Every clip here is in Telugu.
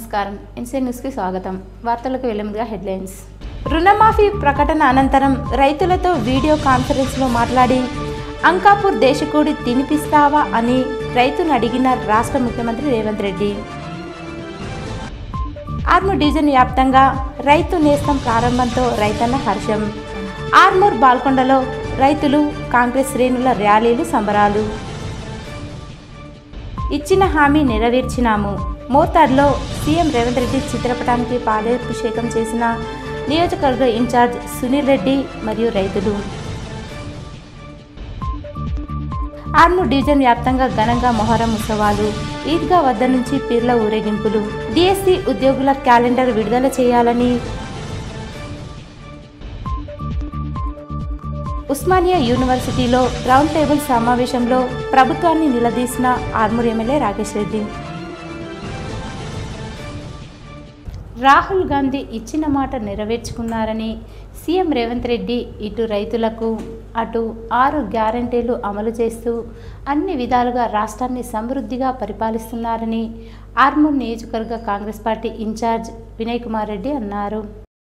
నమస్కారం ఇన్సైడ్ న్యూస్కి స్వాగతం వార్తలకు వెళ్లే ముందుగా హెడ్లైన్స్ రుణమాఫీ ప్రకటన అనంతరం రైతులతో వీడియో కాన్ఫరెన్స్లో మాట్లాడి అంకాపూర్ దేశకోడి తినిపిస్తావా అని రైతును అడిగిన రాష్ట్ర ముఖ్యమంత్రి రేవంత్ రెడ్డి ఆర్మూర్ డివిజన్ వ్యాప్తంగా రైతు నేస్తం ప్రారంభంతో రైతన్న హర్షం ఆర్మూర్ బాల్కొండలో రైతులు కాంగ్రెస్ శ్రేణుల ర్యాలీలు సంబరాలు ఇచ్చిన హామీ నెరవేర్చినాము మోతాడ్లో సీఎం రేవంత్ రెడ్డి చిత్రపటానికి పాలాభిషేకం చేసిన నియోజకవర్గ ఇన్ఛార్జ్ సునీల్ రెడ్డి మరియు రైతులు ఆర్మూర్ డివిజన్ వ్యాప్తంగా ఘనంగా మొహరం ఉత్సవాలు ఈద్గా వద్ద నుంచి పీర్ల ఊరేగింపులు డిఎస్సి ఉద్యోగుల క్యాలెండర్ విడుదల చేయాలని ఉస్మానియా యూనివర్సిటీలో రౌండ్ టేబుల్ సమావేశంలో ప్రభుత్వాన్ని నిలదీసిన ఆర్మూర్ ఎమ్మెల్యే రాకేష్ రెడ్డి రాహుల్ గాంధీ ఇచ్చిన మాట నెరవేర్చుకున్నారని సీఎం రేవంత్ రెడ్డి ఇటు రైతులకు అటు ఆరు గ్యారంటీలు అమలు చేస్తూ అన్ని విధాలుగా రాష్ట్రాన్ని సమృద్ధిగా పరిపాలిస్తున్నారని ఆర్మూర్ నియోజకవర్గ Congress party incharge Vinay Kumar Reddy అన్నారు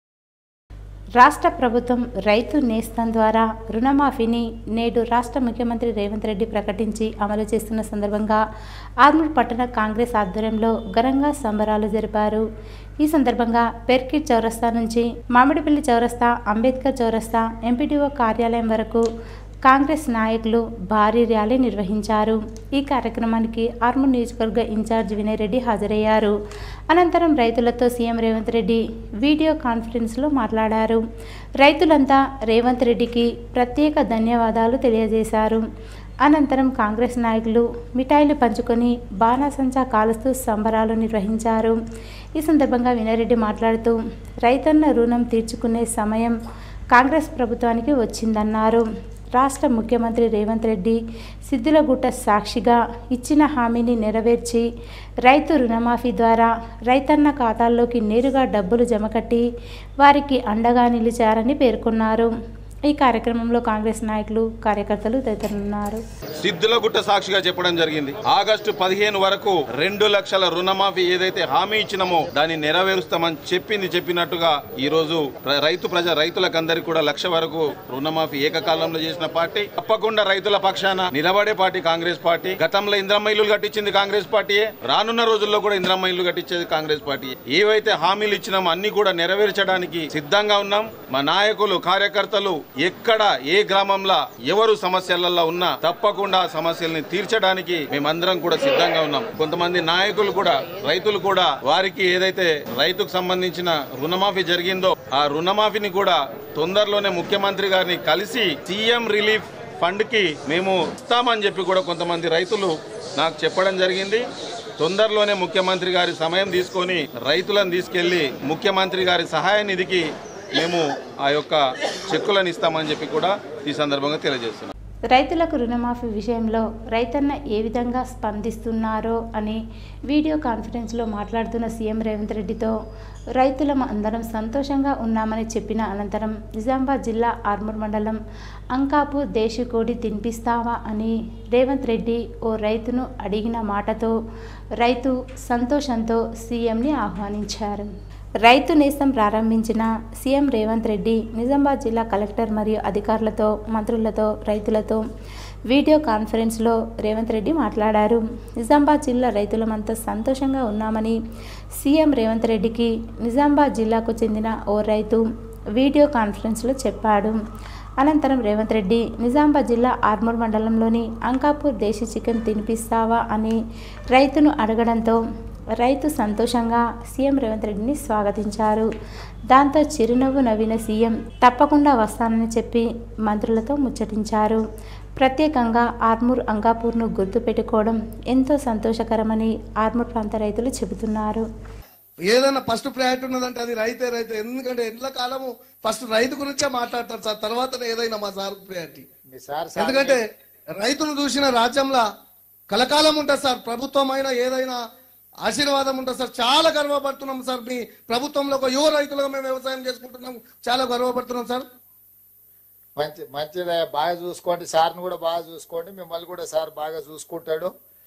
రాష్ట్ర ప్రభుత్వం రైతు నేస్తం ద్వారా రుణమాఫీని నేడు రాష్ట్ర ముఖ్యమంత్రి రేవంత్ రెడ్డి ప్రకటించి అమలు చేస్తున్న సందర్భంగా ఆర్మూర్ పట్టణ కాంగ్రెస్ ఆధ్వర్యంలో ఘనంగా సంబరాలు జరిపారు ఈ సందర్భంగా పెర్కిట్ చౌరస్తా నుంచి మామిడిపల్లి చౌరస్తా అంబేద్కర్ చౌరస్తా ఎంపీడీఓ కార్యాలయం వరకు కాంగ్రెస్ నాయకులు భారీ ర్యాలీ నిర్వహించారు ఈ కార్యక్రమానికి ఆర్మూర్ నియోజకవర్గ ఇన్ఛార్జ్ వినయ్ రెడ్డి హాజరయ్యారు అనంతరం రైతులతో సీఎం రేవంత్ రెడ్డి వీడియో కాన్ఫరెన్స్లో మాట్లాడారు రైతులంతా రేవంత్ రెడ్డికి ప్రత్యేక ధన్యవాదాలు తెలియజేశారు అనంతరం కాంగ్రెస్ నాయకులు మిఠాయిలు పంచుకొని బాణాసంచా కాలుస్తూ సంబరాలు నిర్వహించారు ఈ సందర్భంగా వినయరెడ్డి మాట్లాడుతూ రైతన్న రుణం తీర్చుకునే సమయం కాంగ్రెస్ ప్రభుత్వానికి వచ్చిందన్నారు రాష్ట్ర ముఖ్యమంత్రి రేవంత్ రెడ్డి సిద్దులగుట్ట సాక్షిగా ఇచ్చిన హామీని నెరవేర్చి రైతు రుణమాఫీ ద్వారా రైతన్న ఖాతాల్లోకి నేరుగా డబ్బులు జమకట్టి వారికి అండగా నిలిచారని పేర్కొన్నారు ఈ కార్యక్రమంలో కాంగ్రెస్ నాయకులు కార్యకర్తలు తదితరులున్నారు సిద్ధులగుట్ట సాక్షిగా చెప్పడం జరిగింది ఆగస్టు పదిహేను వరకు రెండు లక్షల రుణమాఫీ ఏదైతే హామీ ఇచ్చినామో దాన్ని నెరవేరుస్తామని చెప్పింది చెప్పినట్టుగా ఈ రోజు ప్ర- రైతు ప్రజ రైతులకందరికీ కూడా లక్ష వరకు రుణమాఫీ ఏకకాలంలో చేసిన పార్టీ తప్పకుండా రైతుల పక్షాన నిలబడే పార్టీ కాంగ్రెస్ పార్టీ గతంలో ఇంద్రమ్మ ఇల్లు కట్టించింది కాంగ్రెస్ పార్టీయే రానున్న రోజుల్లో కూడా ఇంద్రమ్మ ఇల్లు కట్టించేది కాంగ్రెస్ పార్టీ ఏవైతే హామీలు ఇచ్చినామో అన్ని కూడా నెరవేర్చడానికి సిద్ధంగా ఉన్నాం మా నాయకులు కార్యకర్తలు ఎక్కడ ఏ గ్రామంలో ఎవరు సమస్యలలో ఉన్నా తప్పకుండా ఆ సమస్యల్ని తీర్చడానికి మేమందరం కూడా సిద్ధంగా ఉన్నాం కొంతమంది నాయకులు కూడా రైతులు కూడా వారికి ఏదైతే రైతుకు సంబంధించిన రుణమాఫీ జరిగిందో ఆ రుణమాఫీని కూడా తొందరలోనే ముఖ్యమంత్రి గారిని కలిసి సీఎం రిలీఫ్ ఫండ్ కి మేము ఇస్తామని చెప్పి కూడా కొంతమంది రైతులు నాకు చెప్పడం జరిగింది తొందరలోనే ముఖ్యమంత్రి గారి సమయం తీసుకొని రైతులను తీసుకెళ్లి ముఖ్యమంత్రి గారి సహాయ నిధికి మేము ఆ యొక్క చెక్కులను ఇస్తామని చెప్పి కూడా ఈ సందర్భంగా తెలియజేస్తున్నాం రైతులకు రుణమాఫీ విషయంలో రైతన్న ఏ విధంగా స్పందిస్తున్నారో అని వీడియో కాన్ఫరెన్స్లో మాట్లాడుతున్న సీఎం రేవంత్ రెడ్డితో రైతులం అందరం సంతోషంగా ఉన్నామని చెప్పిన అనంతరం నిజామాబాద్ జిల్లా ఆర్మూర్ మండలం అంకాపూర్ దేశకోడి తినిపిస్తావా అని రేవంత్ రెడ్డి ఓ రైతును అడిగిన మాటతో రైతు సంతోషంతో సీఎంని ఆహ్వానించారు రైతు నేస్తం ప్రారంభించిన సీఎం రేవంత్ రెడ్డి నిజామాబాద్ జిల్లా కలెక్టర్ మరియు అధికారులతో మంత్రులతో రైతులతో వీడియో కాన్ఫరెన్స్లో రేవంత్ రెడ్డి మాట్లాడారు నిజామాబాద్ జిల్లా రైతులమంతా సంతోషంగా ఉన్నామని సీఎం రేవంత్ రెడ్డికి నిజామాబాద్ జిల్లాకు చెందిన ఓ రైతు వీడియో కాన్ఫరెన్స్లో చెప్పాడు అనంతరం రేవంత్ రెడ్డి నిజామాబాద్ జిల్లా ఆర్మూర్ మండలంలోని అంకాపూర్ దేశీ చికెన్ తినిపిస్తావా అని రైతును అడగడంతో రైతు సంతోషంగా సీఎం రేవంత్ రెడ్డిని స్వాగతించారు దాంతో చిరునవ్వు నవ్విన సీఎం తప్పకుండా వస్తానని చెప్పి మంత్రులతో ముచ్చటించారు ప్రత్యేకంగా ఆర్మూర్ అంగాపూర్ను గుర్తుపెట్టుకోవడం ఎంతో సంతోషకరమని ఆర్మూర్ ప్రాంత రైతులు చెబుతున్నారు ఏదైనా ఫస్ట్ ప్రయారిటీ ఉన్నదంటే అది రైతే రైతే ఎందుకంటే ఎండ్ల కాలము ఫస్ట్ రైతు గురించే మాట్లాడతారు సార్ తర్వాత ఏదైనా మా సార్ ప్రయారిటీ మీ సార్ సార్ ఎందుకంటే రైతును చూసిన రాజ్యంలో కలకాలం ఉంటుంది సార్ ప్రభుత్వం అయినా ఏదైనా ఆశీర్వాదం ఉంటుంది సార్ చాలా గర్వపడుతున్నాం సార్ మీ ప్రభుత్వంలో ఒక యువ రైతులుగా మేము వ్యవసాయం చేసుకుంటున్నాం చాలా గర్వపడుతున్నాం సార్ మంచి మంచిదే బాగా చూసుకోండి సార్ని కూడా బాగా చూసుకోండి మిమ్మల్ని కూడా సార్ బాగా చూసుకుంటాడు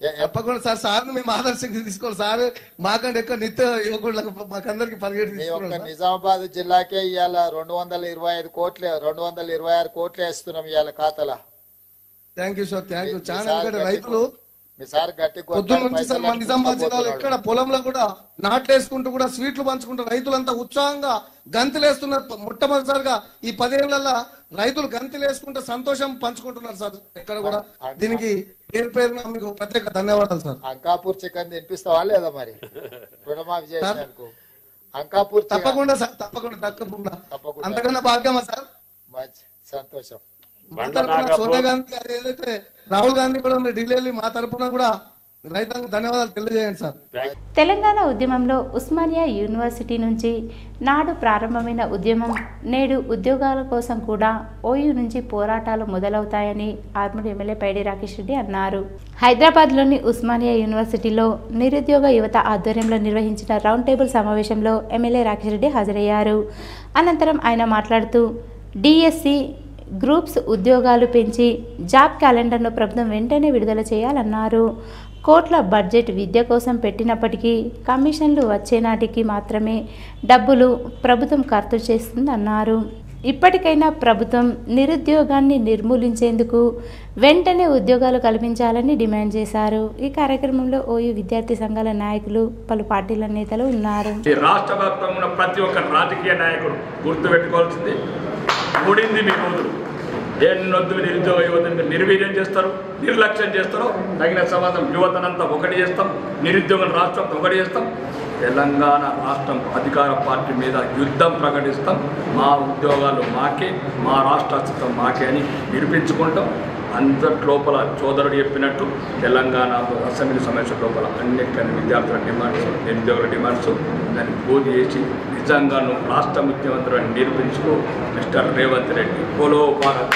ఎ- ఎ- తప్పకుండా సార్ సార్ మేము ఆదర్శంగా తీసుకోవాలి సార్ మాకంటే ఎక్కువ నిత్య యువకులకు మాకందరికి పరిగెట్టి మీ యొక్క తీసుకోవాలి నిజామాబాద్ జిల్లాకే ఇవాళ రెండు వందల ఇరవై ఐదు కోట్లు రెండు వందల ఇరవై ఆరు కోట్లు వేస్తున్నాం ఇవాళ ఖాతాలో thank you sir thank you మీ చాలా సార్ ఎందుకంటే గట్టి- రైతులు మీ సార్ గట్టి పొద్దున్న నుంచి సార్ మన నిజామాబాద్ జిల్లాలో ఎక్కడ పొలంలో కూడా నాట్లేసుకుంటూ కూడా స్వీట్లు పంచుకుంటూ రైతులంతా ఉత్సాహంగా గంతులేస్తున్నారు మొట్టమొదటిసారిగా ఈ పదేళ్లలో రైతులు గంతులేసుకుంటూ సంతోషం పంచుకుంటున్నారు సార్ ఎక్కడ కూడా దీనికి పేరు పేరున మీకు ప్రత్యేక ధన్యవాదాలు సార్ అంకాపూర్ చికెన్ తినిపిస్తావా లేదా మరి రుణమాఫీ చేసినందుకు అంకాపూర్ చికెన్ తప్పకుండా సార్ తప్పకుండా తప్పకుండా తప్పకుండా. అంతకన్నా భాగ్యమా సార్ మంచి సంతోషం మా తరపున సోనియా గాంధీ గారు ఏదైతే రాహుల్ గాంధీ కూడా మీరు ఢిల్లీ వెళ్ళి మా తరపున కూడా రైతాంగ ధన్యవాదాలు తెలియజేయండి సార్ తెలంగాణ ఉద్యమంలో ఉస్మానియా యూనివర్సిటీ నుంచి నాడు ప్రారంభమైన ఉద్యమం నేడు ఉద్యోగాల కోసం కూడా ఓయూ నుంచి పోరాటాలు మొదలవుతాయని ఆర్మూర్ ఎమ్మెల్యే పైడి రాకేష్ రెడ్డి అన్నారు హైదరాబాద్లోని ఉస్మానియా యూనివర్సిటీలో నిరుద్యోగ యువత ఆధ్వర్యంలో నిర్వహించిన రౌండ్ టేబుల్ సమావేశంలో ఎమ్మెల్యే రాకేష్ రెడ్డి హాజరయ్యారు అనంతరం ఆయన మాట్లాడుతూ డిఎస్సి గ్రూప్స్ ఉద్యోగాలు పెంచి జాబ్ క్యాలెండర్ను ప్రభుత్వం వెంటనే విడుదల చేయాలన్నారు కోట్ల బడ్జెట్ విద్య కోసం పెట్టినప్పటికీ కమిషన్లు వచ్చే నాటికి మాత్రమే డబ్బులు ప్రభుత్వం ఖర్చు చేస్తుందన్నారు ఇప్పటికైనా ప్రభుత్వం నిరుద్యోగాన్ని నిర్మూలించేందుకు వెంటనే ఉద్యోగాలు కల్పించాలని డిమాండ్ చేశారు ఈ కార్యక్రమంలో ఓయూ విద్యార్థి సంఘాల నాయకులు పలు పార్టీల నేతలు ఉన్నారు ఈ రాష్ట్ర వ్యాప్తంగా ఉన్న ప్రతి ఒక్క రాజకీయ నాయకుడు గుర్తుపెట్టుకోవాల్సింది ముడింది మీ రోజులు ఎన్నొద్దు నిరుద్యోగ యువతని మీరు నిర్వీర్యం చేస్తారు నిర్లక్ష్యం చేస్తారు తగిన సమాజం యువతనంతా ఒకటి చేస్తాం నిరుద్యోగం రాష్ట్రం ఒకటి చేస్తాం తెలంగాణ రాష్ట్రం అధికార పార్టీ మీద యుద్ధం ప్రకటిస్తాం మా ఉద్యోగాలు మాకే మా రాష్ట్ర అస్తిత్వం మాకే అని నిరూపించుకుంటాం అందరి లోపల సోదరుడు చెప్పినట్టు తెలంగాణ అసెంబ్లీ సమావేశం లోపల అన్నిటికన్నా విద్యార్థుల డిమాండ్స్ నిరుద్యోగుల డిమాండ్స్ దాన్ని పూర్తి చేసి నిజంగా నువ్వు రాష్ట్ర ముఖ్యమంత్రి నిరూపించుకో మిస్టర్ రేవంత్ రెడ్డి పోలో భారత్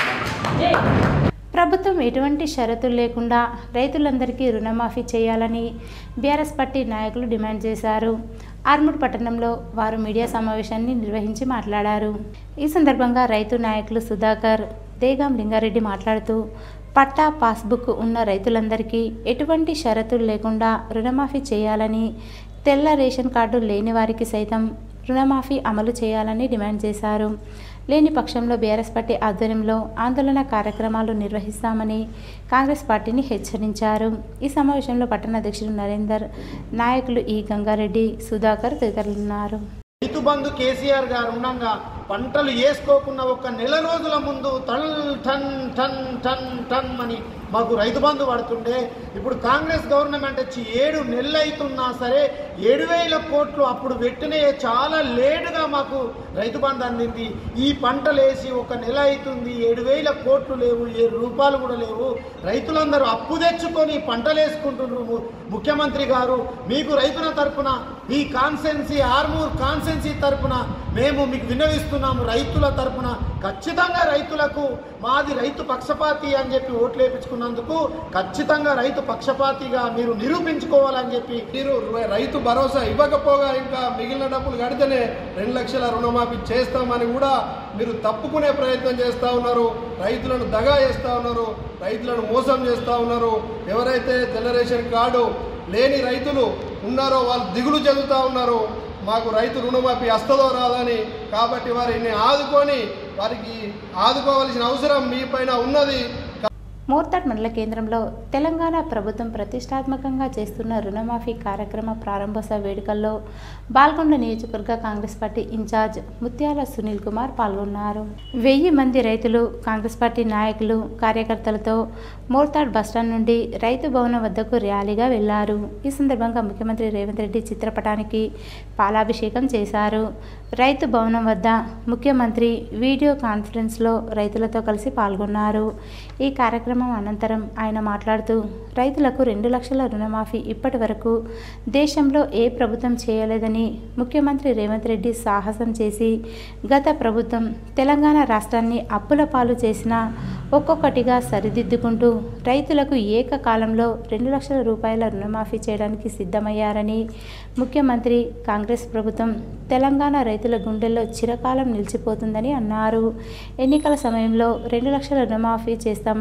ప్రభుత్వం ఎటువంటి షరతులు లేకుండా రైతులందరికీ రుణమాఫీ చేయాలని బీఆర్ఎస్ పార్టీ నాయకులు డిమాండ్ చేశారు ఆర్మూర్ పట్టణంలో వారు మీడియా సమావేశాన్ని నిర్వహించి మాట్లాడారు ఈ సందర్భంగా రైతు నాయకులు సుధాకర్ దేగాం లింగారెడ్డి మాట్లాడుతూ పట్టా పాస్బుక్ ఉన్న రైతులందరికీ ఎటువంటి షరతులు లేకుండా రుణమాఫీ చేయాలని తెల్ల రేషన్ కార్డు లేని వారికి సైతం రుణమాఫీ అమలు చేయాలని డిమాండ్ చేశారు లేని పక్షంలో బీఆర్ఎస్ పార్టీ ఆధ్వర్యంలో ఆందోళన కార్యక్రమాలు నిర్వహిస్తామని కాంగ్రెస్ పార్టీని హెచ్చరించారు ఈ సమావేశంలో పట్టణ అధ్యక్షుడు నరేందర్ నాయకులు ఈ గంగారెడ్డి సుధాకర్ తదితరులున్నారు రైతు బంధు కేసీఆర్ గారు ఉండగా పంటలు వేసుకోకున్న ఒక నెల రోజుల ముందు టన్ టన్ టన్ టన్ టన్ అని మాకు రైతు బంధు పడుతుండే ఇప్పుడు కాంగ్రెస్ గవర్నమెంట్ వచ్చి ఏడు నెలలు అవుతున్నా సరే ఏడు వేల కోట్లు అప్పుడు పెట్టినే చాలా లేటుగా మాకు రైతు బంధు అందింది ఈ పంటలు వేసి ఒక నెల అవుతుంది ఏడు వేల కోట్లు లేవు ఏడు రూపాయలు కూడా లేవు రైతులందరూ అప్పు తెచ్చుకొని పంటలు వేసుకుంటున్నారు ము- ముఖ్యమంత్రి గారు మీకు రైతుల తరపున ఈ కాన్సెన్సీ ఆర్మూర్ కాన్సెన్సీ తరపున మేము మీకు విన్నవిస్తున్నాము రైతుల తరపున ఖచ్చితంగా రైతులకు మాది రైతు పక్షపాతి అని చెప్పి ఓట్లు వేయించుకున్నందుకు ఖచ్చితంగా రైతు పక్షపాతిగా మీరు నిరూపించుకోవాలని చెప్పి మీరు రైతు భరోసా ఇవ్వకపోగా ఇంకా మిగిలిన డబ్బులు కడితేనే రెండు లక్షల రుణమాఫీ చేస్తామని కూడా మీరు తప్పుకునే ప్రయత్నం చేస్తూ ఉన్నారు రైతులను దగా చేస్తూ ఉన్నారు రైతులను మోసం చేస్తూ ఉన్నారు ఎవరైతే తెల్ల రేషన్ కార్డు లేని రైతులు ఉన్నారో వాళ్ళు దిగులు చెందుతూ ఉన్నారు మాకు రైతు రుణమాఫీ వస్తుందో రాదని కాబట్టి వారిని ఆదుకొని వారికి ఆదుకోవాల్సిన అవసరం మీ పైన ఉన్నది మోర్తాడ్ మండల కేంద్రంలో తెలంగాణ ప్రభుత్వం ప్రతిష్టాత్మకంగా చేస్తున్న రుణమాఫీ కార్యక్రమ ప్రారంభోత్సవ వేడుకల్లో బాల్కొండ నియోజకవర్గ కాంగ్రెస్ పార్టీ ఇన్ఛార్జ్ ముత్యాల సునీల్ కుమార్ పాల్గొన్నారు వెయ్యి మంది రైతులు కాంగ్రెస్ పార్టీ నాయకులు కార్యకర్తలతో మోర్తాడ్ బస్టాండ్ నుండి రైతు భవనం వద్దకు ర్యాలీగా వెళ్లారు ఈ సందర్భంగా ముఖ్యమంత్రి రేవంత్ రెడ్డి చిత్రపటానికి పాలాభిషేకం చేశారు రైతు భవనం వద్ద ముఖ్యమంత్రి వీడియో కాన్ఫరెన్స్లో రైతులతో కలిసి పాల్గొన్నారు ఈ కార్యక్రమం అనంతరం ఆయన మాట్లాడుతూ రైతులకు రెండు లక్షల రుణమాఫీ ఇప్పటి వరకు దేశంలో ఏ ప్రభుత్వం చేయలేదని ముఖ్యమంత్రి రేవంత్ రెడ్డి సాహసం చేసి గత ప్రభుత్వం తెలంగాణ రాష్ట్రాన్ని అప్పుల పాలు చేసిన ఒక్కొక్కటిగా సరిదిద్దుకుంటూ రైతులకు ఏకకాలంలో రెండు లక్షల రూపాయల రుణమాఫీ చేయడానికి సిద్ధమయ్యారని ముఖ్యమంత్రి కాంగ్రెస్ ప్రభుత్వం తెలంగాణ రైతుల గుండెల్లో చిరకాలం నిలిచిపోతుందని అన్నారు ఎన్నికల సమయంలో రెండు లక్షల రుణమాఫీ చేస్తామని చెప్పి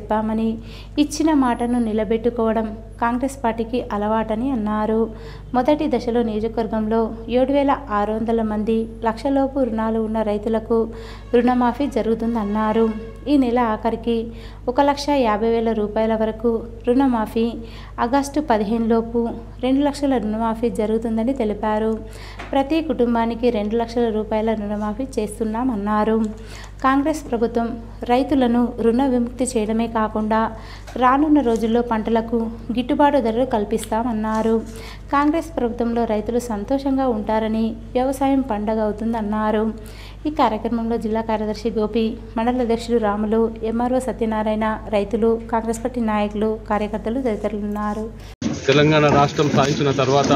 చెప్పామని ఇచ్చిన మాటను నిలబెట్టుకోవడం కాంగ్రెస్ పార్టీకి అలవాటని అన్నారు మొదటి దశలో నియోజకవర్గంలో ఏడు వేల ఆరు వందల మంది లక్షలోపు రుణాలు ఉన్న రైతులకు రుణమాఫీ జరుగుతుందన్నారు ఈ నెల ఆఖరికి ఒక లక్ష యాభై వేల రూపాయల వరకు రుణమాఫీ ఆగస్టు పదిహేనులోపు రెండు లక్షల రుణమాఫీ జరుగుతుందని తెలిపారు ప్రతి కుటుంబానికి రెండు లక్షల రూపాయల రుణమాఫీ చేస్తున్నామన్నారు కాంగ్రెస్ ప్రభుత్వం రైతులను రుణ విముక్తి చేయడమే కాకుండా రానున్న రోజుల్లో పంటలకు గిట్టుబాటు ధరలు కల్పిస్తామన్నారు కాంగ్రెస్ ప్రభుత్వంలో రైతులు సంతోషంగా ఉంటారని వ్యవసాయం పండగ అవుతుందన్నారు ఈ కార్యక్రమంలో జిల్లా కార్యదర్శి గోపి మండల అధ్యక్షుడు రాములు ఎంఆర్ఓ సత్యనారాయణ రైతులు కాంగ్రెస్ పార్టీ నాయకులు కార్యకర్తలు తదితరులు ఉన్నారు తెలంగాణ రాష్ట్రం సాధించిన తర్వాత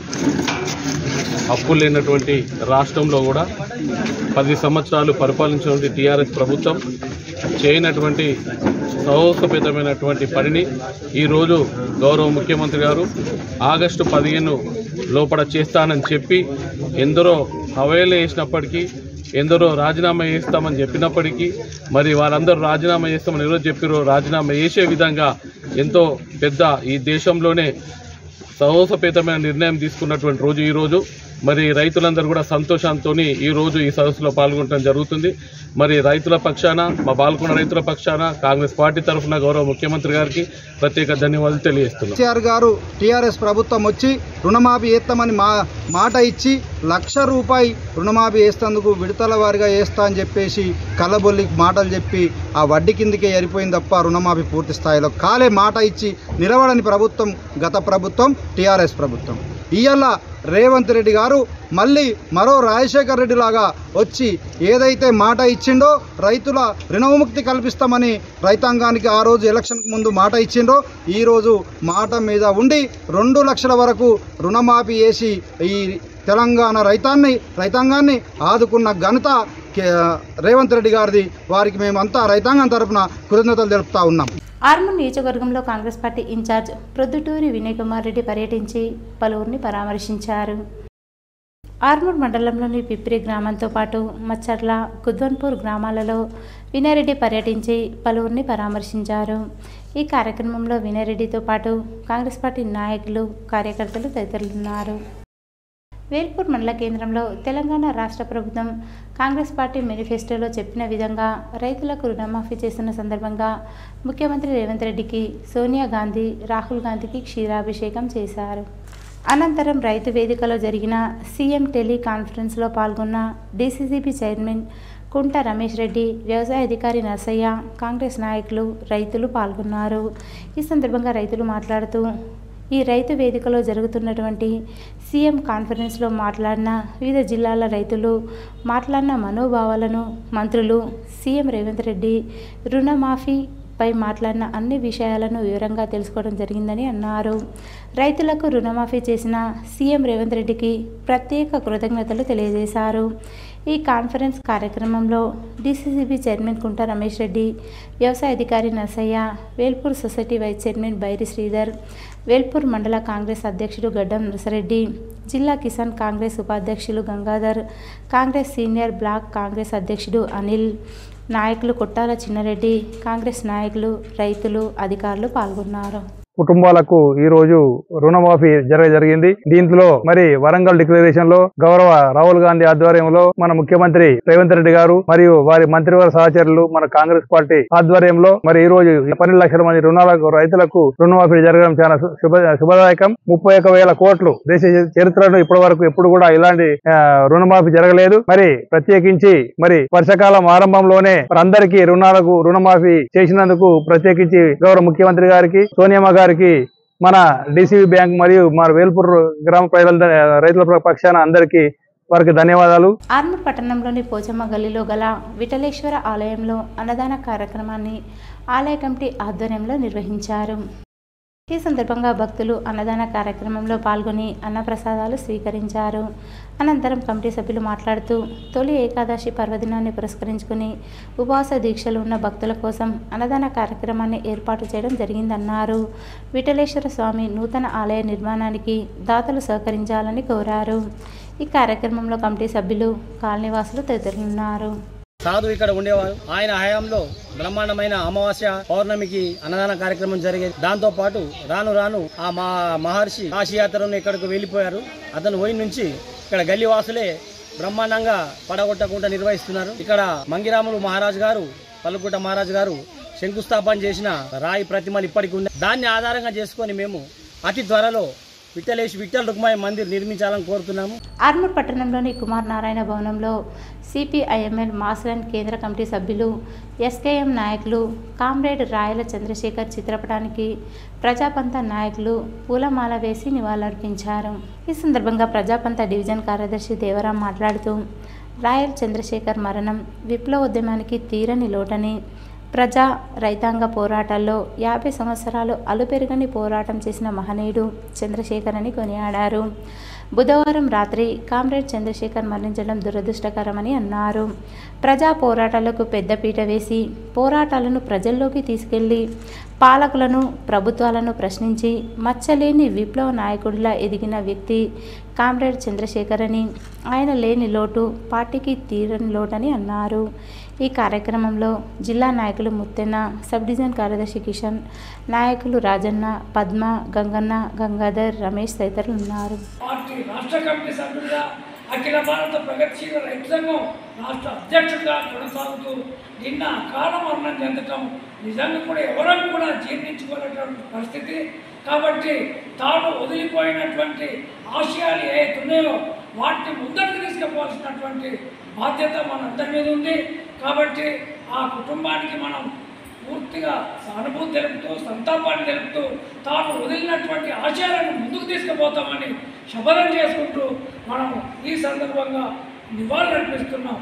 అప్పులు లేనటువంటి రాష్ట్రంలో కూడా పది సంవత్సరాలు పరిపాలించినటువంటి టీఆర్ఎస్ ప్రభుత్వం చేయనటువంటి సాహసోపేతమైనటువంటి పనిని ఈరోజు గౌరవ ముఖ్యమంత్రి గారు ఆగస్టు పదిహేను లోపల చేస్తానని చెప్పి ఎందరో హవేలు వేసినప్పటికీ ఎందరో రాజీనామా చేస్తామని చెప్పినప్పటికీ మరి వాళ్ళందరూ రాజీనామా చేస్తామని ఎవరో చెప్పారో రాజీనామా చేసే విధంగా ఎంతో పెద్ద ఈ దేశంలోనే సాహసోపేతమైన నిర్ణయం తీసుకున్నటువంటి రోజు ఈ రోజు మరి రైతులందరూ కూడా సంతోషంతో ఈ రోజు ఈ సదస్సులో పాల్గొనడం జరుగుతుంది మరి రైతుల పక్షాన మా పాల్గొన్న రైతుల పక్షాన కాంగ్రెస్ పార్టీ తరఫున గౌరవ ముఖ్యమంత్రి గారికి ప్రత్యేక ధన్యవాదాలు తెలియజేస్తున్నాం కేసీఆర్ గారు టీఆర్ఎస్ ప్రభుత్వం వచ్చి రుణమాఫీ చేస్తామని మా మాట ఇచ్చి లక్ష రూపాయి రుణమాఫీ వేస్తేందుకు విడతల వారిగా వేస్తా అని చెప్పేసి కళ్ళబొల్లి మాటలు చెప్పి ఆ వడ్డీ కిందకే ఎరిపోయింది తప్ప రుణమాఫీ పూర్తి స్థాయిలో కాలే మాట ఇచ్చి నిలవడని ప్రభుత్వం గత ప్రభుత్వం టీఆర్ఎస్ ప్రభుత్వం ఇవాళ రేవంత్ రెడ్డి గారు మళ్ళీ మరో రాజశేఖర్ రెడ్డి లాగా వచ్చి ఏదైతే మాట ఇచ్చిండో రైతుల రుణవిముక్తి కల్పిస్తామని రైతాంగానికి ఆ రోజు ఎలక్షన్కి ముందు మాట ఇచ్చిండో ఈరోజు మాట మీద ఉండి రెండు లక్షల వరకు రుణమాఫీ చేసి ఈ తెలంగాణ రైతాన్ని రైతాంగాన్ని ఆదుకున్న ఘనత కే- రేవంత్ రెడ్డి గారిది వారికి మేమంతా రైతాంగం తరపున కృతజ్ఞతలు తెలుపుతా ఉన్నాం ఆర్మూర్ నియోజకవర్గంలో Congress party incharge Proddaturi Vinay Kumar Reddy పర్యటించి పలువురిని పరామర్శించారు ఆర్మూర్ మండలంలోని పిప్రి గ్రామంతో పాటు మచ్చర్ల కుద్వన్పూర్ గ్రామాలలో వినయరెడ్డి పర్యటించి పలువురిని పరామర్శించారు ఈ కార్యక్రమంలో వినయరెడ్డితో పాటు కాంగ్రెస్ పార్టీ నాయకులు కార్యకర్తలు తదితరులున్నారు వేల్పూర్ మండల కేంద్రంలో తెలంగాణ రాష్ట్ర ప్రభుత్వం కాంగ్రెస్ పార్టీ మేనిఫెస్టోలో చెప్పిన విధంగా రైతులకు రుణమాఫీ చేస్తున్న సందర్భంగా ముఖ్యమంత్రి రేవంత్ రెడ్డికి సోనియా గాంధీ రాహుల్ గాంధీకి క్షీరాభిషేకం చేశారు అనంతరం రైతు వేదికలో జరిగిన సీఎం టెలి కాన్ఫరెన్స్లో పాల్గొన్న డీసీసీబీ చైర్మన్ కుంట రమేష్ రెడ్డి వ్యవసాయ అధికారి నర్సయ్య కాంగ్రెస్ నాయకులు రైతులు పాల్గొన్నారు ఈ సందర్భంగా రైతులు మాట్లాడుతూ ఈ రైతు వేదికలో జరుగుతున్నటువంటి సీఎం కాన్ఫరెన్స్లో మాట్లాడిన వివిధ జిల్లాల రైతులు మాట్లాడిన మనోభావాలను మంత్రులు సీఎం రేవంత్ రెడ్డి రుణమాఫీపై మాట్లాడిన అన్ని విషయాలను వివరంగా తెలుసుకోవడం జరిగిందని అన్నారు రైతులకు రుణమాఫీ చేసిన సీఎం రేవంత్ రెడ్డికి ప్రత్యేక కృతజ్ఞతలు తెలియజేశారు ఈ కాన్ఫరెన్స్ కార్యక్రమంలో డీసీసీబీ చైర్మన్ కుంట రమేష్ రెడ్డి వ్యవసాయ అధికారి Narsaiah Velpur society vice chairman Bairi Sridhar Velpur మండల కాంగ్రెస్ అధ్యక్షుడు గడ్డం నరసరెడ్డి జిల్లా కిసాన్ కాంగ్రెస్ ఉపాధ్యక్షులు Gangadhar Congress senior block Congress అధ్యక్షుడు అనిల్ నాయకులు కొట్టాల చిన్నారెడ్డి కాంగ్రెస్ నాయకులు రైతులు అధికారులు పాల్గొన్నారు కుటుంబాలకు ఈ రోజు రుణమాఫీ జరగ జరిగింది దీంట్లో మరి వరంగల్ డిక్లరేషన్ లో గౌరవ రాహుల్ గాంధీ ఆధ్వర్యంలో మన ముఖ్యమంత్రి రేవంత్ రెడ్డి గారు మరియు వారి మంత్రివర్గ సహచరులు మన కాంగ్రెస్ పార్టీ ఆధ్వర్యంలో మరి ఈ రోజు పన్నెండు లక్షల మంది రుణాలకు రైతులకు రుణమాఫీ జరగడం చాలా శు- శుభ శుభదాయకం ముప్పై ఒక వేల కోట్లు దేశ చరిత్రలో ఇప్పటి వరకు ఎప్పుడు కూడా ఇలాంటి ఆ, రుణమాఫీ జరగలేదు మరి ప్రత్యేకించి మరి వర్షాకాలం ఆరంభంలోనే మరి అందరికీ రుణాలకు రుణమాఫీ చేసినందుకు ప్రత్యేకించి గౌరవ ముఖ్యమంత్రి గారికి సోనియమ్మ గారికి మన డిసిబి బ్యాంక్ మరియు మన వేల్పూర్ గ్రామ ప్రజల రైతుల పక్షాన అందరికీ వారికి ధన్యవాదాలు ఆర్మూర్ పట్టణంలోని పోచమ్మ గల్లీలో గల విఠలేశ్వర ఆలయంలో అన్నదాన కార్యక్రమాన్ని ఆలయ కమిటీ ఆధ్వర్యంలో నిర్వహించారు ఈ సందర్భంగా భక్తులు అన్నదాన కార్యక్రమంలో పాల్గొని అన్నప్రసాదాలు స్వీకరించారు అనంతరం కమిటీ సభ్యులు మాట్లాడుతూ తొలి ఏకాదశి పర్వదినాన్ని పురస్కరించుకుని ఉపవాస దీక్షలు ఉన్న భక్తుల కోసం అన్నదాన కార్యక్రమాన్ని ఏర్పాటు చేయడం జరిగిందన్నారు విఠలేశ్వర స్వామి నూతన ఆలయ నిర్మాణానికి దాతలు సహకరించాలని కోరారు ఈ కార్యక్రమంలో కమిటీ సభ్యులు కాలనీవాసులు తదితరులున్నారు సాధు ఇక్కడ ఉండేవారు ఆయన హయాంలో బ్రహ్మాండమైన అమావాస్య పౌర్ణమికి అన్నదాన కార్యక్రమం జరిగేది దాంతో పాటు రాను రాను ఆ మా మహర్షి కాశీయాత్రను ఇక్కడికి వెళ్ళిపోయారు అతను పోయి నుంచి ఇక్కడ గల్లీ వాసులే బ్రహ్మాండంగా పడగొట్టకుండా నిర్వహిస్తున్నారు ఇక్కడ మంగిరాములు మహారాజు గారు పల్లుకుంట మహారాజు గారు శంకుస్థాపన చేసిన రాయి ప్రతిమలు ఇప్పటికి ఉన్నాయి దాన్ని ఆధారంగా చేసుకొని మేము అతి త్వరలో విఠలేష్ విఠల్ రుక్మాయి మందిర్ నిర్మించాలని కోరుతున్నాము ఆర్మూర్ పట్టణంలోని కుమార్ నారాయణ భవనంలో సిపిఐఎంఎల్ మాస్లైన్ కేంద్ర కమిటీ సభ్యులు ఎస్కేఎం నాయకులు కామ్రేడ్ రాయల చంద్రశేఖర్ చిత్రపటానికి ప్రజాపంత నాయకులు పూలమాల వేసి నివాళులర్పించారు ఈ సందర్భంగా ప్రజాపంత డివిజన్ కార్యదర్శి దేవరాం మాట్లాడుతూ రాయల్ చంద్రశేఖర్ మరణం విప్లవోద్యమానికి తీరని లోటని ప్రజా రైతాంగ పోరాటాల్లో యాభై సంవత్సరాలు అలుపెరుగని పోరాటం చేసిన మహనీయుడు చంద్రశేఖర్ అని కొనియాడారు బుధవారం రాత్రి కామ్రేడ్ చంద్రశేఖర్ మరణించడం దురదృష్టకరమని అన్నారు ప్రజా పోరాటాలకు పెద్దపీట వేసి పోరాటాలను ప్రజల్లోకి తీసుకెళ్లి పాలకులను ప్రభుత్వాలను ప్రశ్నించి మచ్చలేని విప్లవ నాయకుడిలా ఎదిగిన వ్యక్తి కామ్రేడ్ చంద్రశేఖర్ అని ఆయన లేని లోటు పార్టీకి తీరని లోటని అన్నారు ఈ కార్యక్రమంలో జిల్లా నాయకులు ముత్తెన్న సబ్ డివిజన్ కార్యదర్శి కిషన్ నాయకులు రాజన్న పద్మ గంగన్న గంగాధర్ రమేష్ తదితరులు ఉన్నారు పార్టీ రాష్ట్ర కమిటీ సభ్యుడిగా అఖిల భారత ప్రగతిశీల రైతు సంఘం రాష్ట్ర అధ్యక్షుడిగా కొనసాగుతూ నిన్న అకాల మరణం చెందటం నిజంగా కూడా ఎవరం కూడా జీర్ణించుకోలేటువంటి పరిస్థితి కాబట్టి తాను వదిలిపోయినటువంటి ఆశయాలు ఏవైతే ఉన్నాయో వాటిని ముందరికి తీసుకుపోవాల్సినటువంటి బాధ్యత మనందరి మీద ఉంది కాబట్టి ఆ కుటుంబానికి మనం పూర్తిగా సానుభూతి తెలుపుతూ సంతాపాన్ని తెలుపుతూ తాను వదిలినటువంటి ఆశయాలను ముందుకు తీసుకుపోతామని శపథం చేసుకుంటూ మనం ఈ సందర్భంగా నివాళులు అర్పిస్తున్నాం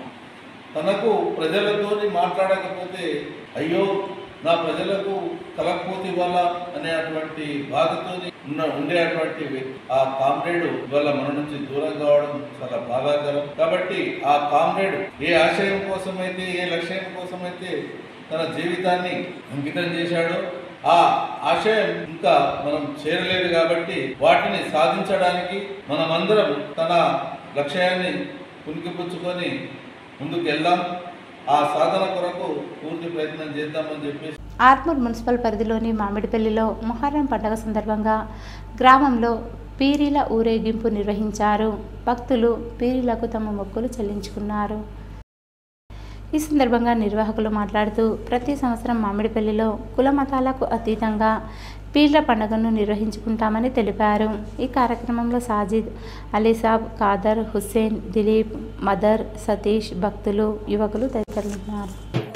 తనకు ప్రజలతో మాట్లాడకపోతే అయ్యో నా ప్రజలకు కలకపోతే ఇవ్వాల అనేటువంటి బాధతో ఉన్న ఉండేటువంటి వ్యక్తి ఆ కామ్రేడ్ ఇవాళ మన నుంచి దూరం కావడం చాలా బాధాకరం కాబట్టి ఆ కామ్రేడ్ ఏ ఆశయం కోసమైతే ఏ లక్ష్యం కోసమైతే తన జీవితాన్ని అంకితం చేశాడో ఆ ఆశయం ఇంకా మనం చేరలేదు కాబట్టి వాటిని సాధించడానికి మనమందరం తన లక్ష్యాన్ని పుణికిపుచ్చుకొని ముందుకు వెళ్దాం ఆ సాధన కొరకు పూర్తి ప్రయత్నం చేద్దామని చెప్పేసి ఆర్మూర్ మున్సిపల్ పరిధిలోని మామిడిపల్లిలో మొహర్రం పండుగ సందర్భంగా గ్రామంలో పీరీల ఊరేగింపు నిర్వహించారు భక్తులు పీరీలకు తమ మొక్కులు చెల్లించుకున్నారు ఈ సందర్భంగా నిర్వాహకులు మాట్లాడుతూ ప్రతి సంవత్సరం మామిడిపల్లిలో కుల మతాలకు అతీతంగా పీర్ల పండుగను నిర్వహించుకుంటామని తెలిపారు ఈ కార్యక్రమంలో సాజిద్ అలీసాబ్ ఖాదర్ హుస్సేన్ దిలీప్ మదర్ సతీష్ భక్తులు యువకులు తదితరులు ఉన్నారు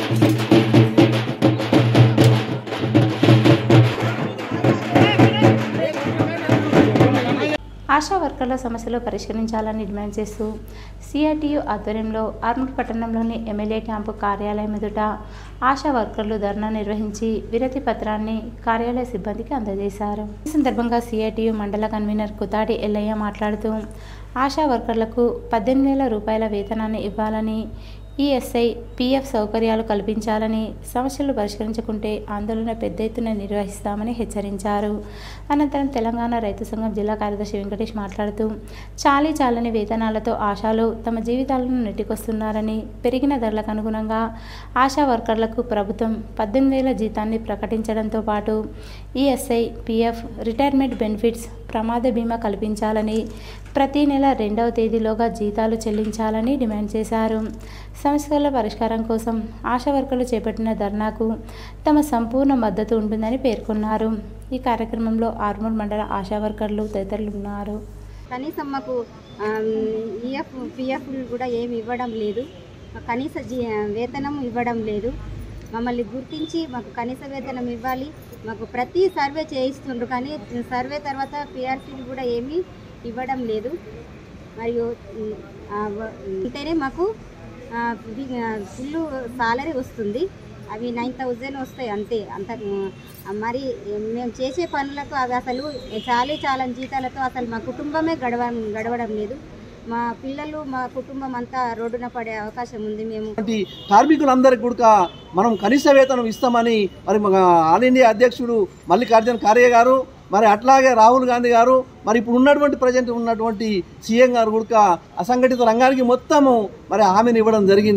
ఆశా వర్కర్ల సమస్యలు పరిష్కరించాలని డిమాండ్ చేస్తూ సిఐటియు ఆధ్వర్యంలో ఆర్మూర్ పట్టణంలోని ఎమ్మెల్యే క్యాంపు కార్యాలయం ఎదుట ఆశా వర్కర్లు ధర్నా నిర్వహించి విరతి పత్రాన్ని కార్యాలయ సిబ్బందికి అందజేశారు ఈ సందర్భంగా సిఐటియు మండల కన్వీనర్ కుతాడి ఎల్లయ్య మాట్లాడుతూ ఆశా వర్కర్లకు పద్దెనిమిది వేల రూపాయల వేతనాన్ని ఇవ్వాలని ఈఎస్ఐ పీఎఫ్ సౌకర్యాలు కల్పించాలని సమస్యలు పరిష్కరించకుంటే ఆందోళన పెద్ద ఎత్తున నిర్వహిస్తామని హెచ్చరించారు అనంతరం తెలంగాణ రైతు సంఘం జిల్లా కార్యదర్శి వెంకటేష్ మాట్లాడుతూ చాలీ చాలని వేతనాలతో ఆశాలు తమ జీవితాలను నెట్టికొస్తున్నారని పెరిగిన ధరలకు అనుగుణంగా ఆశా వర్కర్లకు ప్రభుత్వం పద్దెనిమిది వేల జీతాన్ని ప్రకటించడంతో పాటు ఈఎస్ఐ పీఎఫ్ రిటైర్మెంట్ బెనిఫిట్స్ ప్రమాద బీమా కల్పించాలని ప్రతి నెల రెండవ తేదీలోగా జీతాలు చెల్లించాలని డిమాండ్ చేశారు సమస్యల పరిష్కారం కోసం ఆశా వర్కర్లు చేపట్టిన ధర్నాకు తమ సంపూర్ణ మద్దతు ఉంటుందని పేర్కొన్నారు ఈ కార్యక్రమంలో ఆర్మూర్ మండల ఆశా వర్కర్లు తదితరులు ఉన్నారు కనీసం మాకు ఈఎఫ్ పిఎఫ్ కూడా ఏమి ఇవ్వడం లేదు కనీస జీ వేతనం ఇవ్వడం లేదు మమ్మల్ని గుర్తించి మాకు కనీస వేతనం ఇవ్వాలి మాకు ప్రతి సర్వే చేయిస్తుండ్రు కానీ సర్వే తర్వాత పిఆర్సీలు కూడా ఏమీ ఇవ్వడం లేదు మరియు ఉమ్, ఆ, వ- ఉంటేనే మాకు ఫుల్ సాలరీ వస్తుంది అవి నైన్ థౌజండ్ వస్తాయి అంతే అంత ఆ, మరి మేము చేసే పనులకు అవి అసలు చాలీ చాలని జీతాలతో అసలు మా కుటుంబమే గడవ గడవడం లేదు మా పిల్లలు మా కుటుంబం అంతా రోడ్డున పడే అవకాశం ఉంది మేము వంటి కార్మికులందరికీ కూడా మనం కనీస వేతనం ఇస్తామని మరి మన ఆల్ ఇండియా అధ్యక్షుడు మల్లికార్జున ఖార్గే గారు మరి అట్లాగే రాహుల్ గాంధీ గారు మరి ఇప్పుడు ఉన్నటువంటి ప్రజెంట్ ఉన్నటువంటి సీఎం గారు కూడా అసంఘటిత రంగానికి మొత్తము మరి హామీని ఇవ్వడం జరిగింది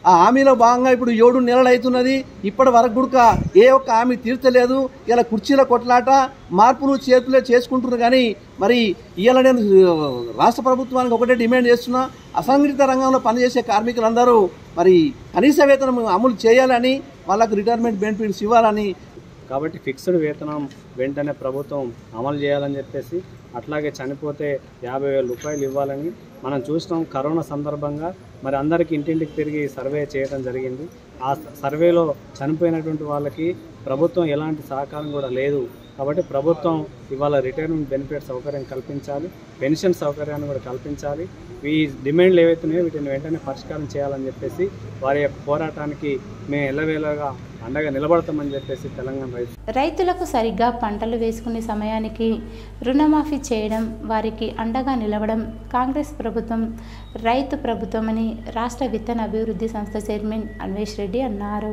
ఆ హామీలో భాగంగా ఇప్పుడు ఏడు నెలలు అవుతున్నది ఇప్పటి వరకు గుడక ఏ ఒక్క హామీ తీర్చలేదు ఇలా కుర్చీల కొట్లాట మార్పులు చేతులే చేసుకుంటున్నారు కానీ మరి ఇవాళ నేను రాష్ట్ర ప్రభుత్వానికి ఒకటే డిమాండ్ చేస్తున్నా అసంఘటిత రంగంలో పనిచేసే కార్మికులందరూ మరి కనీస వేతనం అమలు చేయాలని వాళ్ళకు రిటైర్మెంట్ బెనిఫిట్స్ ఇవ్వాలని కాబట్టి ఫిక్స్డ్ వేతనం వెంటనే ప్రభుత్వం అమలు చేయాలని చెప్పేసి అట్లాగే చనిపోతే యాభై వేల రూపాయలు ఇవ్వాలని మనం చూసినాం కరోనా సందర్భంగా మరి అందరికీ ఇంటింటికి తిరిగి సర్వే చేయడం జరిగింది ఆ సర్వేలో చనిపోయినటువంటి వాళ్ళకి ప్రభుత్వం ఎలాంటి సహకారం కూడా లేదు కాబట్టి ప్రభుత్వం ఇవాళ రిటైర్మెంట్ బెనిఫిట్ సౌకర్యం కల్పించాలి పెన్షన్ సౌకర్యాన్ని కూడా కల్పించాలి ఈ డిమాండ్లు ఏవైతున్నాయో వీటిని వెంటనే పరిష్కారం చేయాలని చెప్పేసి వారి యొక్క పోరాటానికి మేము ఎల్లవేళగా అండగా నిలబడతామని చెప్పేసి తెలంగాణ రైతు రైతులకు సరిగ్గా పంటలు వేసుకునే సమయానికి రుణమాఫీ చేయడం వారికి అండగా నిలవడం కాంగ్రెస్ ప్రభుత్వం రైతు ప్రభుత్వమని రాష్ట్ర విత్తన అభివృద్ధి సంస్థ చైర్మన్ అన్వేష్ రెడ్డి అన్నారు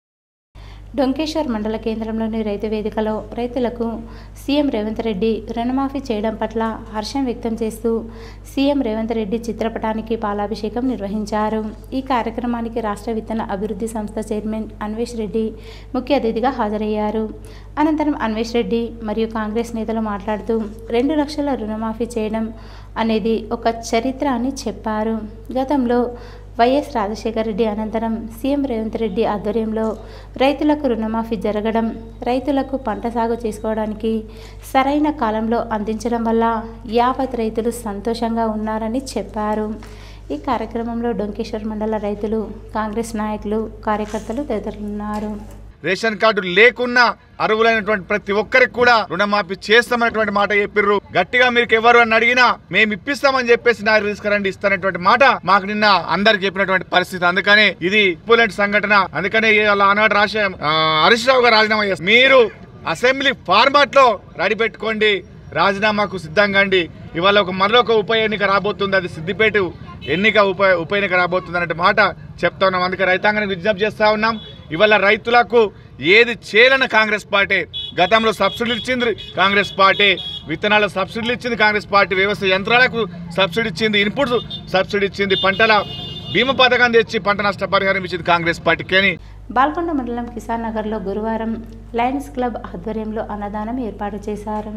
డొంకేశ్వర్ మండల కేంద్రంలోని రైతు వేదికలో రైతులకు సీఎం రేవంత్ రెడ్డి రుణమాఫీ చేయడం పట్ల హర్షం వ్యక్తం చేస్తూ సీఎం రేవంత్ రెడ్డి చిత్రపటానికి పాలాభిషేకం నిర్వహించారు ఈ కార్యక్రమానికి రాష్ట్ర విత్తన అభివృద్ధి సంస్థ చైర్మన్ అన్వేష్ రెడ్డి ముఖ్య అతిథిగా హాజరయ్యారు అనంతరం అన్వేష్ రెడ్డి మరియు కాంగ్రెస్ నేతలు మాట్లాడుతూ రెండు లక్షల రుణమాఫీ చేయడం అనేది ఒక చరిత్ర అని చెప్పారు గతంలో వైఎస్ రాజశేఖర రెడ్డి అనంతరం సీఎం రేవంత్ రెడ్డి ఆధ్వర్యంలో రైతులకు రుణమాఫీ జరగడం రైతులకు పంట సాగు చేసుకోవడానికి సరైన కాలంలో అందించడం వల్ల యావత్ రైతులు సంతోషంగా ఉన్నారని చెప్పారు ఈ కార్యక్రమంలో డొంకేశ్వర్ మండల రైతులు కాంగ్రెస్ నాయకులు కార్యకర్తలు తదితరులున్నారు రేషన్ కార్డు లేకున్నా అర్హులైనటువంటి ప్రతి ఒక్కరికి కూడా రుణమాఫీ చేస్తామనేటువంటి మాట చెప్పిర్రు గట్టిగా మీకు ఎవరు అని అడిగినా మేము ఇప్పిస్తామని చెప్పేసి నాకు తీసుకురండి ఇస్తానటువంటి మాట మాకు నిన్న అందరికి చెప్పినటువంటి పరిస్థితి అందుకనే ఇది ఇప్పులెంట్ సంఘటన అందుకనే ఇవాళ ఆనాడు రాసే హరీష్ రావు గారు రాజీనామా చేస్తారు మీరు అసెంబ్లీ ఫార్మాట్ లో రెడీ పెట్టుకోండి రాజీనామాకు సిద్ధంగా అండి ఇవాళ ఒక మరొక ఉప ఎన్నిక రాబోతుంది అది సిద్దిపేట ఎన్నిక ఉప ఉప ఎన్నిక రాబోతుంది అనే మాట చెప్తా ఉన్నాం అందుకే రైతాంగానికి విజ్ఞప్తి చేస్తా ఉన్నాం ఇవాళ రైతులకు ఏది చేయాలని కాంగ్రెస్ పార్టీ గతంలో సబ్సిడీలు ఇచ్చింది కాంగ్రెస్ పార్టీ విత్తనాల సబ్సిడీలు ఇచ్చింది కాంగ్రెస్ పార్టీ వ్యవసాయ యంత్రాలకు సబ్సిడీ ఇచ్చింది ఇన్పుట్స్ సబ్సిడీ ఇచ్చింది పంటల బీమా పథకం తెచ్చి పంట నష్టపరిహారం ఇచ్చింది కాంగ్రెస్ పార్టీకి అని బాల్కొండ మండలం కిసాన్ నగర్లో గురువారం లయన్స్ క్లబ్ ఆధ్వర్యంలో అన్నదానం ఏర్పాటు చేశారు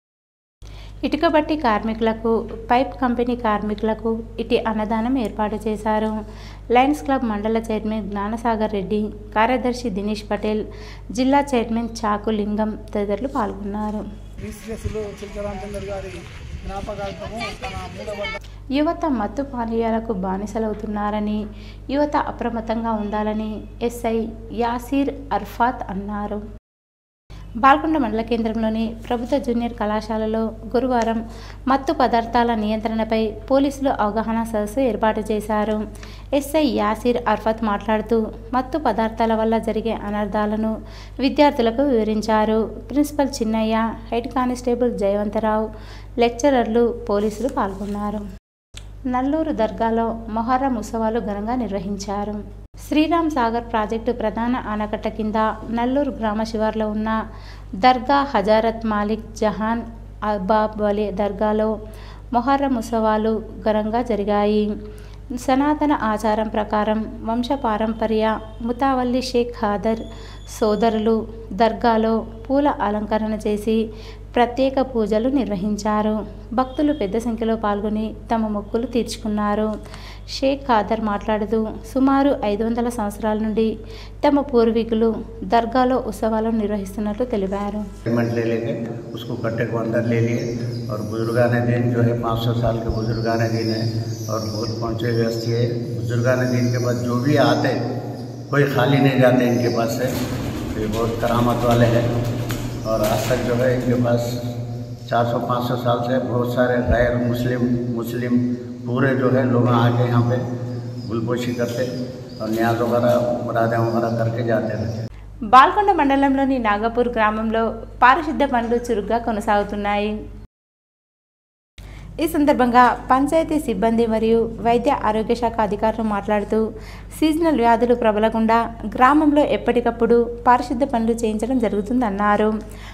ఇటుకబట్టి కార్మికులకు పైప్ కంపెనీ కార్మికులకు ఇటు అన్నదానం ఏర్పాటు చేశారు లయన్స్ క్లబ్ మండల చైర్మన్ జ్ఞానసాగర్ రెడ్డి కార్యదర్శి దినేష్ పటేల్ జిల్లా చైర్మన్ చాకు లింగం తదితరులు పాల్గొన్నారు యువత మత్తు పానీయాలకు బానిసలవుతున్నారని యువత అప్రమత్తంగా ఉండాలని ఎస్ఐ యాసీర్ అర్ఫాత్ అన్నారు బాల్కొండ మండల కేంద్రంలోని ప్రభుత్వ జూనియర్ కళాశాలలో గురువారం మత్తు పదార్థాల నియంత్రణపై పోలీసులు అవగాహన సదస్సు ఏర్పాటు చేశారు ఎస్ఐ యాసిర్ అర్ఫత్ మాట్లాడుతూ మత్తు పదార్థాల వల్ల జరిగే అనర్థాలను విద్యార్థులకు వివరించారు principal Chinnaiah head constable Jayavantharao లెక్చరర్లు పోలీసులు పాల్గొన్నారు నల్లూరు దర్గాలో మొహర్రం ఉత్సవాలు ఘనంగా నిర్వహించారు శ్రీరామ్ సాగర్ ప్రాజెక్టు ప్రధాన ఆనకట్ట కింద నల్లూరు గ్రామ శివార్లో ఉన్న దర్గా హజారత్ మాలిక్ జహాన్ అబాబ్ వలి దర్గాలో మొహర్రం ఉత్సవాలు ఘనంగా జరిగాయి సనాతన ఆచారం ప్రకారం వంశపారంపర్య ముతావల్లి షేక్ ఖాదర్ సోదరులు దర్గాలో పూల అలంకరణ చేసి ప్రత్యేక పూజలు నిర్వహించారు భక్తులు పెద్ద సంఖ్యలో పాల్గొని తమ మొక్కులు తీర్చుకున్నారు షేక్ ఖాదర్ మాట్లాడుతూ సుమారు ఐదు వందల సంవత్సరాల నుండి తమ పూర్వీకులు దర్గాలో ఉత్సవాలను నిర్వహిస్తున్నట్లు తెలిపారు पेमेंट ले लेंगे उसको कट्टे को अंदर ले लिए और बुजुर्गान दिन जो है पाँच सौ साल के बुजुर्गान दिन है और बहुत पहुँचे व्यस्त है बुजुर्गान दिन के बाद जो भी आते कोई खाली नहीं जाते इनके पास से तो ये बहुत करामत वाले हैं और आज तक जो है इनके पास 400-500 साल से बहुत सारे गैर मुस्लिम मुस्लिम पूरे जो है लोग आके यहाँ पे गुलपोशी करते और न्याज वगैरह मुरादें वगैरह करके जाते रहते బాల్కొండ మండలంలోని నాగపూర్ గ్రామంలో పారిశుద్ధ పనులు చురుగ్గా కొనసాగుతున్నాయి ఈ సందర్భంగా పంచాయతీ సిబ్బంది మరియు వైద్య ఆరోగ్య శాఖ అధికారులు మాట్లాడుతూ సీజనల్ వ్యాధులు ప్రబలకుండా గ్రామంలో ఎప్పటికప్పుడు పారిశుద్ధ పనులు చేయించడం జరుగుతుందన్నారు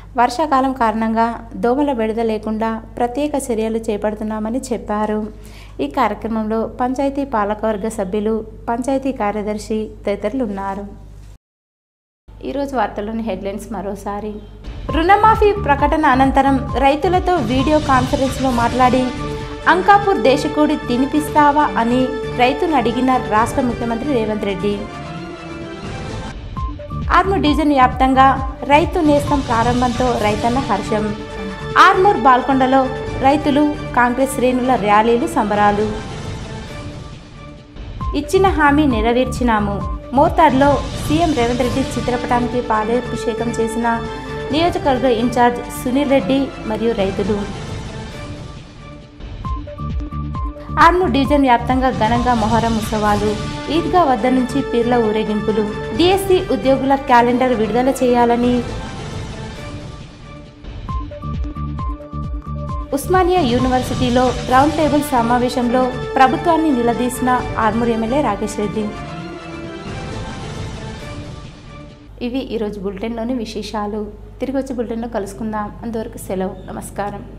వర్షాకాలం కారణంగా దోమల బెడద లేకుండా ప్రత్యేక చర్యలు చేపడుతున్నామని చెప్పారు ఈ కార్యక్రమంలో పంచాయతీ పాలకవర్గ సభ్యులు పంచాయతీ కార్యదర్శి తదితరులు ఉన్నారు ఈరోజు వార్తల్లోని హెడ్లైన్స్ మరోసారి రుణమాఫీ ప్రకటన అనంతరం రైతులతో వీడియో కాన్ఫరెన్స్లో మాట్లాడి అంకాపూర్ దేశకోడి తినిపిస్తావా అని రైతును అడిగిన రాష్ట్ర ముఖ్యమంత్రి రేవంత్ రెడ్డి ఆర్మూర్ డివిజన్ వ్యాప్తంగా రైతు నేస్తం ప్రారంభంతో రైతన్న హర్షం ఆర్మూర్ బాల్కొండలో రైతులు కాంగ్రెస్ శ్రేణుల ర్యాలీలు సంబరాలు ఇచ్చిన హామీ నెరవేర్చినాము మోర్తాడ్లో సీఎం రేవంత్ రెడ్డి చిత్రపటానికి పాలాభిషేకం చేసిన నియోజకవర్గ ఇన్ఛార్జ్ సునీల్ రెడ్డి మరియు రైతులు ఆర్మూర్ డివిజన్ వ్యాప్తంగా ఘనంగా మొహరం ఉత్సవాలు ఈద్గా వద్ద నుంచి పీర్ల ఊరేగింపులు డిఎస్సి ఉద్యోగుల క్యాలెండర్ విడుదల చేయాలని ఉస్మానియా యూనివర్సిటీలో రౌండ్ టేబుల్ సమావేశంలో ప్రభుత్వాన్ని నిలదీసిన ఆర్మూర్ ఎమ్మెల్యే రాకేష్ రెడ్డి ఇవి ఈరోజు బులెటిన్లోని విశేషాలు తిరిగి వచ్చి బులెటిన్లో కలుసుకుందాం అంతవరకు సెలవు నమస్కారం